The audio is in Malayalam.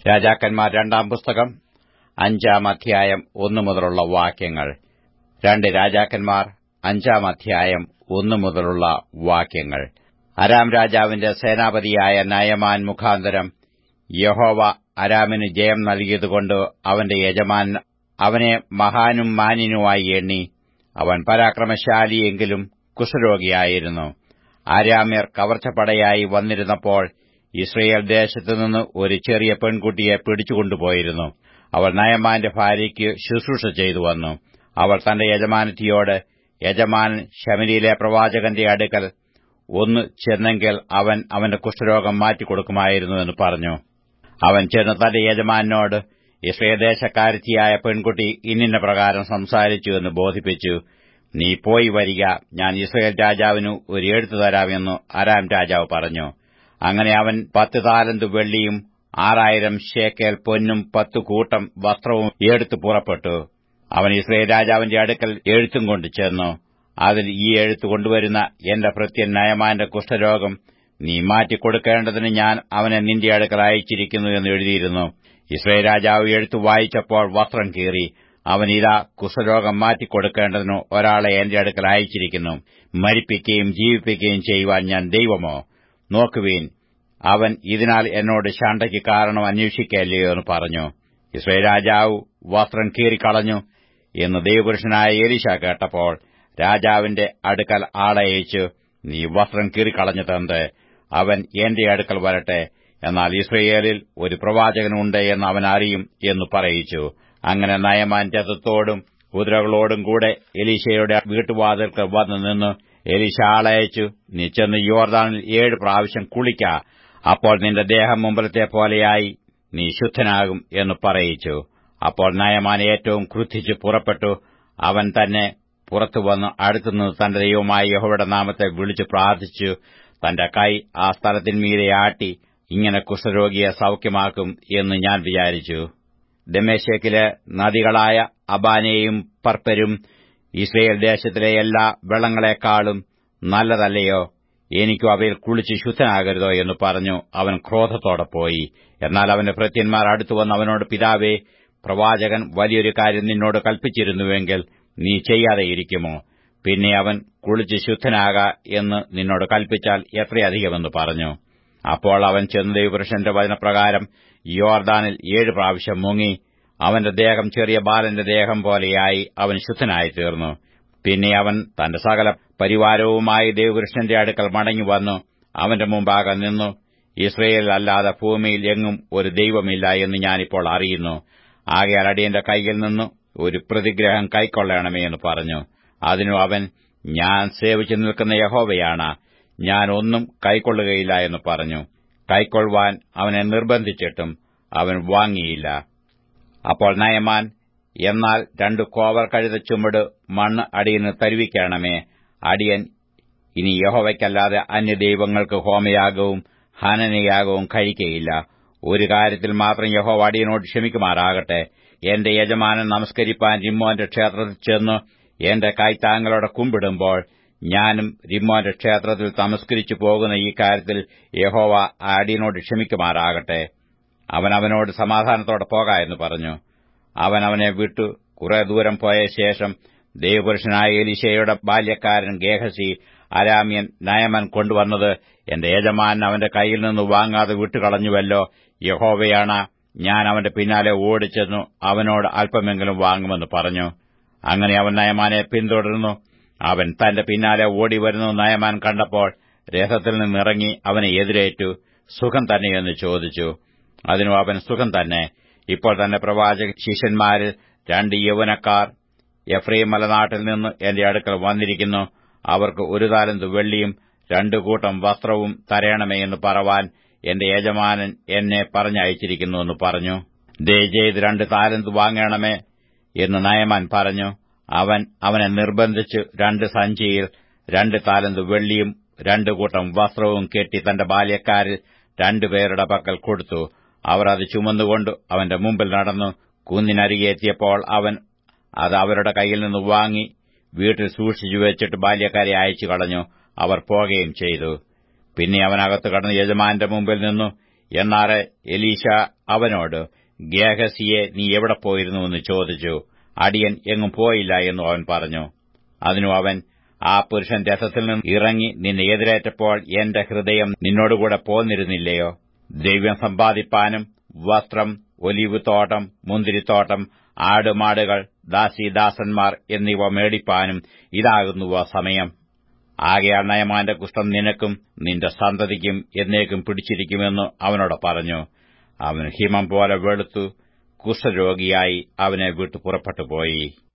രാജാക്കന്മാർ രണ്ടാം പുസ്തകം അഞ്ചാം അധ്യായം ഒന്നു മുതലുള്ള വാക്യങ്ങൾ രണ്ട് രാജാക്കന്മാർ അഞ്ചാം അധ്യായം ഒന്നു മുതലുള്ള വാക്യങ്ങൾ അരാം രാജാവിന്റെ സേനാപതിയായ നയമാൻ മുഖാന്തരം യഹോവ അരാമിന് ജയം നൽകിയതുകൊണ്ട് അവന്റെ യജമാൻ അവനെ മഹാനും മാന്യനുമായി എണ്ണി അവൻ പരാക്രമശാലിയെങ്കിലും കുഷ്ഠരോഗിയായിരുന്നു ആരാമ്യർ കവർച്ചപ്പടയായി വന്നിരുന്നപ്പോൾ ഇസ്രയേൽ ദേശത്തുനിന്ന് ഒരു ചെറിയ പെൺകുട്ടിയെ പിടിച്ചുകൊണ്ടുപോയിരുന്നു അവൾ നയമാന്റെ ഭാര്യയ്ക്ക് ശുശ്രൂഷ ചെയ്തു വന്നു അവൾ തന്റെ യജമാനത്തിയോട് യജമാനൻ ശമരിയിലെ പ്രവാചകന്റെ അടുക്കൽ ഒന്ന് ചെന്നെങ്കിൽ അവൻ അവന്റെ കുഷ്ഠരോഗം മാറ്റിക്കൊടുക്കുമായിരുന്നു എന്ന് പറഞ്ഞു അവൻ ചെന്ന് തന്റെ യജമാനോട് ഇസ്രയേദേശക്കാരത്തിയായ പെൺകുട്ടി ഇന്നിന്ന പ്രകാരം സംസാരിച്ചു എന്ന് ബോധിപ്പിച്ചു നീ പോയി വരിക ഞാൻ ഇസ്രയേൽ രാജാവിന് ഒരു എഴുത്തു തരാമെന്ന് അരാം രാജാവ് പറഞ്ഞു അങ്ങനെ അവൻ പത്ത് താലന്ത് വെള്ളിയും ആറായിരം ശേക്കേൽ പൊന്നും പത്തു കൂട്ടം വസ്ത്രവും എടുത്തു പുറപ്പെട്ടു അവൻ ഇസ്രയേൽ രാജാവിന്റെ അടുക്കൽ എഴുത്തും കൊണ്ട് ചെന്നു അതിൽ ഈ എഴുത്ത് കൊണ്ടുവരുന്ന എന്റെ ഭൃത്യൻ നയമാന്റെ കുഷ്ഠരോഗം നീ മാറ്റിക്കൊടുക്കേണ്ടതിന് ഞാൻ അവനെ നിന്റെ അടുക്കൽ അയച്ചിരിക്കുന്നു എന്ന് എഴുതിയിരുന്നു ഇസ്രയേൽ രാജാവ് എഴുത്തു വായിച്ചപ്പോൾ വസ്ത്രം കീറി അവൻ ഇതാ കുഷ്ഠരോഗം മാറ്റിക്കൊടുക്കേണ്ടതിന് ഒരാളെ എന്റെ അടുക്കൽ അയച്ചിരിക്കുന്നു മരിപ്പിക്കുകയും ജീവിപ്പിക്കുകയും ചെയ്യുവാൻ ഞാൻ ദൈവമോ നോക്കുവീൻ അവൻ ഇതിനാൽ എന്നോട് ശാണ്ടയ്ക്ക് കാരണം അന്വേഷിക്കല്ലയോ എന്ന് പറഞ്ഞു ഇസ്രയേൽ രാജാവ് വസ്ത്രം കീറിക്കളഞ്ഞു എന്ന് ദൈവപുരുഷനായ എലീശ കേട്ടപ്പോൾ രാജാവിന്റെ അടുക്കൽ ആളയച്ചു നീ വസ്ത്രം കീറിക്കളഞ്ഞതെന്ത് അവൻ എന്റെ അടുക്കൽ വരട്ടെ എന്നാൽ ഇസ്രയേലിൽ ഒരു പ്രവാചകനുണ്ട് എന്ന് അവൻ അറിയും എന്ന് പറയിച്ചു അങ്ങനെ നയമാൻ രഥത്തോടും കുതിരകളോടും കൂടെ എലീശയുടെ വീട്ടുവാതിൽക്ക് വന്നു നിന്ന് എലീശ ആളയച്ചു നീ ചെന്ന് യോർദാനിൽ ഏഴ് പ്രാവശ്യം കുളിക്ക അപ്പോൾ നിന്റെ ദേഹം മുമ്പിലത്തെ പോലെയായി നീ ശുദ്ധനാകും എന്ന് പറയിച്ചു അപ്പോൾ നയമാൻ ഏറ്റവും ക്രുദ്ധിച്ച് പുറപ്പെട്ടു അവൻ തന്നെ പുറത്തുവന്ന് അടുത്തുനിന്ന് തന്റെ ദൈവമായ യഹോവയുടെ നാമത്തെ വിളിച്ചു പ്രാർത്ഥിച്ചു തന്റെ കൈ ആ സ്ഥലത്തിന്മീതെ ആട്ടി ഇങ്ങനെ കുഷ്ഠരോഗിയെ സൌഖ്യമാക്കും എന്ന് ഞാൻ വിചാരിച്ചു ദമേശേക്കിലെ നദികളായ അബാനയും പർപ്പരും ഇസ്രയേൽ ദേശത്തിലെ എല്ലാ വെള്ളങ്ങളെക്കാളും നല്ലതല്ലയോ എനിക്കും അവയിൽ കുളിച്ച് ശുദ്ധനാകരുതോ എന്ന് പറഞ്ഞു അവൻ ക്രോധത്തോടെ പോയി എന്നാൽ അവന്റെ ഭൃത്യന്മാർ അടുത്തുവന്ന് അവനോട് പിതാവേ പ്രവാചകൻ വലിയൊരു കാര്യം നിന്നോട് കൽപ്പിച്ചിരുന്നുവെങ്കിൽ നീ ചെയ്യാതെ ഇരിക്കുമോ പിന്നെ അവൻ കുളിച്ച് ശുദ്ധനാക എന്ന് നിന്നോട് കൽപ്പിച്ചാൽ എത്രയധികമെന്ന് പറഞ്ഞു അപ്പോൾ അവൻ ചെന്ന് ദൈവപുരുഷന്റെ വചനപ്രകാരം യോർദാനിൽ ഏഴ് പ്രാവശ്യം മുങ്ങി അവന്റെ ദേഹം ചെറിയ ബാലന്റെ ദേഹം പോലെയായി അവൻ ശുദ്ധനായി തീർന്നു പിന്നെ അവൻ തന്റെ സകല പരിവാരവുമായി ദേവപുരുഷന്റെ അടുക്കൽ മടങ്ങി വന്നു അവന്റെ മുമ്പാകെ നിന്നു ഇസ്രയേൽ അല്ലാതെ ഭൂമിയിൽ എങ്ങും ഒരു ദൈവമില്ല എന്ന് ഞാനിപ്പോൾ അറിയുന്നു ആകയാൽ അടിയന്റെ കൈയിൽ നിന്ന് ഒരു പ്രതിഗ്രഹം കൈക്കൊള്ളണമേ എന്ന് പറഞ്ഞു അതിനു അവൻ ഞാൻ സേവിച്ചു നിൽക്കുന്ന യഹോവയാണ് ഞാൻ ഒന്നും കൈക്കൊള്ളുകയില്ല എന്ന് പറഞ്ഞു കൈക്കൊള്ളുവാൻ അവനെ നിർബന്ധിച്ചിട്ടും അവൻ വാങ്ങിയില്ല അപ്പോൾ നയമാൻ എന്നാൽ രണ്ടു കോവർ കഴുത ചുമട് മണ്ണ് അടിയന് തരുവിക്കണമേ അടിയൻ ഇനി യഹോവയ്ക്കല്ലാതെ അന്യദൈവങ്ങൾക്ക് ഹോമയാഗവും ഹനനയാഗവും കഴിക്കയില്ല ഒരു കാര്യത്തിൽ മാത്രം യഹോവ അടിയനോട് ക്ഷമിക്കുമാറാകട്ടെ എന്റെ യജമാനൻ നമസ്കരിപ്പാൻ റിമ്മോന്റെ ക്ഷേത്രത്തിൽ ചെന്ന് എന്റെ കൈത്താങ്ങളോടെ കുമ്പിടുമ്പോൾ ഞാനും റിമ്മോന്റെ ക്ഷേത്രത്തിൽ തമസ്കരിച്ചു പോകുന്ന ഈ കാര്യത്തിൽ യഹോവ അടിയനോട് ക്ഷമിക്കുമാറാകട്ടെ അവൻ അവനോട് സമാധാനത്തോടെ പോക എന്ന് പറഞ്ഞു അവൻ അവനെ വിട്ടു കുറെ ദൂരം പോയ ശേഷം ദേവപുരുഷനായ എലിശയുടെ ബാല്യക്കാരൻ ഗേഹസി അരാമ്യൻ നയമൻ കൊണ്ടുവന്നത് എന്റെ യജമാനൻ അവന്റെ കയ്യിൽ നിന്ന് വാങ്ങാതെ വിട്ടുകളഞ്ഞുവല്ലോ യഹോവയാണ് ഞാൻ അവന്റെ പിന്നാലെ ഓടിച്ചെന്നു അവനോട് അല്പമെങ്കിലും വാങ്ങുമെന്ന് പറഞ്ഞു അങ്ങനെ അവൻ നയമാനെ പിന്തുടർന്നു അവൻ തന്റെ പിന്നാലെ ഓടിവരുന്നു നയമാൻ കണ്ടപ്പോൾ രഥത്തിൽ നിന്നിറങ്ങി അവനെ എതിരേറ്റു സുഖം തന്നെയെന്ന് ചോദിച്ചു അതിനു അവൻ സുഖം തന്നെ ഇപ്പോൾ തന്നെ പ്രവാചക ശിഷ്യന്മാരിൽ രണ്ട് യൗവനക്കാർ എഫ്രൈം മലനാട്ടിൽ നിന്ന് എന്റെ അടുക്കൽ വന്നിരിക്കുന്നു അവർക്ക് ഒരു താലന്ത് വെള്ളിയും രണ്ടു കൂട്ടം വസ്ത്രവും തരയണമേ എന്ന് പറവാൻ എന്റെ യജമാനൻ എന്നെ പറഞ്ഞയച്ചിരിക്കുന്നു എന്ന് പറഞ്ഞു ദേ ചെയ്ത് രണ്ട് താലന്ത് വാങ്ങണമേ എന്ന് നയമാൻ പറഞ്ഞു അവൻ അവനെ നിർബന്ധിച്ച് രണ്ട് സഞ്ചിയിൽ രണ്ട് താലന്ത് വെള്ളിയും രണ്ടു കൂട്ടം വസ്ത്രവും കെട്ടി തന്റെ ബാല്യക്കാരിൽ രണ്ടുപേരുടെ പക്കൽ കൊടുത്തു അവർ അത് ചുമന്നുകൊണ്ട് അവന്റെ മുമ്പിൽ നടന്നു കുന്നിനരികെ എത്തിയപ്പോൾ അവൻ അത് അവരുടെ കയ്യിൽ നിന്ന് വാങ്ങി വീട്ടിൽ സൂക്ഷിച്ചു വെച്ചിട്ട് ബാല്യക്കാരെ അയച്ചു കളഞ്ഞു അവർ പോകുകയും ചെയ്തു പിന്നെ അവനകത്ത് കടന്ന് യജമാന്റെ മുമ്പിൽ നിന്നു എന്നാറെ എലീശ അവനോട് ഗേഹസിയെ നീ എവിടെ പോയിരുന്നുവെന്ന് ചോദിച്ചു അടിയൻ എങ്ങും പോയില്ല എന്നു അവൻ പറഞ്ഞു അതിനു അവൻ ആ പുരുഷൻ രഥത്തിൽ നിന്ന് ഇറങ്ങി നിന്നെ എതിരേറ്റപ്പോൾ എന്റെ ഹൃദയം നിന്നോടുകൂടെ പോന്നിരുന്നില്ലയോ ദ്രവ്യം സമ്പാദിപ്പാനും വസ്ത്രം ഒലിവ് തോട്ടം മുന്തിരിത്തോട്ടം ആടുമാടുകൾ ദാസീദാസന്മാർ എന്നിവ മേടിപ്പാനും ഇതാകുന്നുവോ സമയം ആകയാൽ നയമാന്റെ കുഷ്ഠം നിനക്കും നിന്റെ സന്തതിക്കും എന്നേക്കും പിടിച്ചിരിക്കുമെന്ന് അവനോട് പറഞ്ഞു അവൻ ഹിമം പോലെ വെളുത്തു കുഷ്ഠരോഗിയായി അവനെ വിട്ടു പുറപ്പെട്ടുപോയി